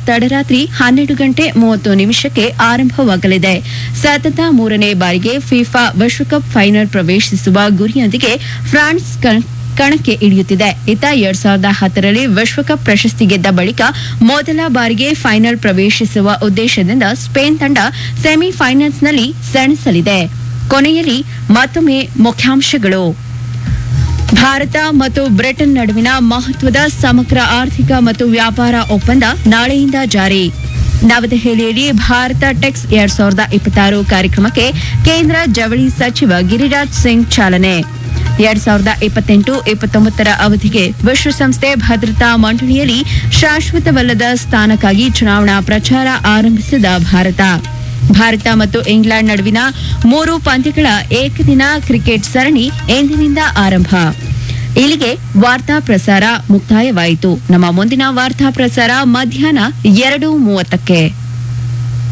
ತಡರಾತ್ರಿ ಹನ್ನೆರಡು ಗಂಟೆ ಮೂವತ್ತು ನಿಮಿಷಕ್ಕೆ ಆರಂಭವಾಗಲಿದೆ ಸತತ ಮೂರನೇ ಬಾರಿಗೆ ಫಿಫಾ ವಿಶ್ವಕಪ್ ಫೈನಲ್ ಪ್ರವೇಶಿಸುವ ಗುರಿಯೊಂದಿಗೆ ಫ್ರಾನ್ಸ್ ಕಣ್- ಕಣಕ್ಕೆ ಇಳಿಯುತ್ತಿದೆ ಇತ್ತ ಎರಡ್ ಸಾವಿರದ ಹತ್ತರಲ್ಲಿ ವಿಶ್ವಕಪ್ ಪ್ರಶಸ್ತಿ ಗೆದ್ದ ಬಳಿಕ ಮೊದಲ ಬಾರಿಗೆ ಫೈನಲ್ ಪ್ರವೇಶಿಸುವ ಉದ್ದೇಶದಿಂದ ಸ್ಪೇನ್ ತಂಡ ಸೆಮಿಫೈನಲ್ಸ್ನಲ್ಲಿ ಸೆಣಸಲಿದೆ ಕೊನೆಯಲ್ಲಿ ಮತ್ತೊಮ್ಮೆ ಮುಖ್ಯಾಂಶಗಳು ಭಾರತ ಮತ್ತು ಬ್ರಿಟನ್ ನಡುವಿನ ಮಹತ್ವದ ಸಮಗ್ರ ಆರ್ಥಿಕ ಮತ್ತು ವ್ಯಾಪಾರ ಒಪ್ಪಂದ ನಾಳೆಯಿಂದ ಜಾರಿ ನವದೆಹಲಿಯಲ್ಲಿ ಭಾರತ ಟೆಕ್ಸ್ ಎರಡ್ ಸಾವಿರದ ಇಪ್ಪತ್ತಾರು ಕಾರ್ಯಕ್ರಮಕ್ಕೆ ಕೇಂದ್ರ ಜವಳಿ ಸಚಿವ ಗಿರಿರಾಜ್ ಸಿಂಗ್ ಚಾಲನೆ ಎರಡ್ ಸಾವಿರದ ಇಪ್ಪತ್ತೆಂಟು ಇಪ್ಪತ್ತೊಂಬತ್ತರ ಅವಧಿಗೆ ವಿಶ್ವಸಂಸ್ಥೆ ಭದ್ರತಾ ಮಂಡಳಿಯಲ್ಲಿ ಶಾಶ್ವತವಲ್ಲದ ಸ್ಥಾನಕ್ಕಾಗಿ ಚುನಾವಣಾ ಪ್ರಚಾರ ಆರಂಭಿಸಿದ ಭಾರತ ಭಾರತ ಮತ್ತು ಇಂಗ್ಲೆಂಡ್ ನಡುವಿನ ಮೂರು ಪಂದ್ಯಗಳ ಏಕದಿನ ಕ್ರಿಕೆಟ್ ಸರಣಿ ಎಂದಿನಿಂದ ಆರಂಭ ಇಲ್ಲಿಗೆ ವಾರ್ತಾ ಪ್ರಸಾರ ಮುಕ್ತಾಯವಾಯಿತು ನಮ್ಮ ಮುಂದಿನ ವಾರ್ತಾ ಪ್ರಸಾರ ಮಧ್ಯಾಹ್ನ ಎರಡು ಮೂವತ್ತಕ್ಕೆ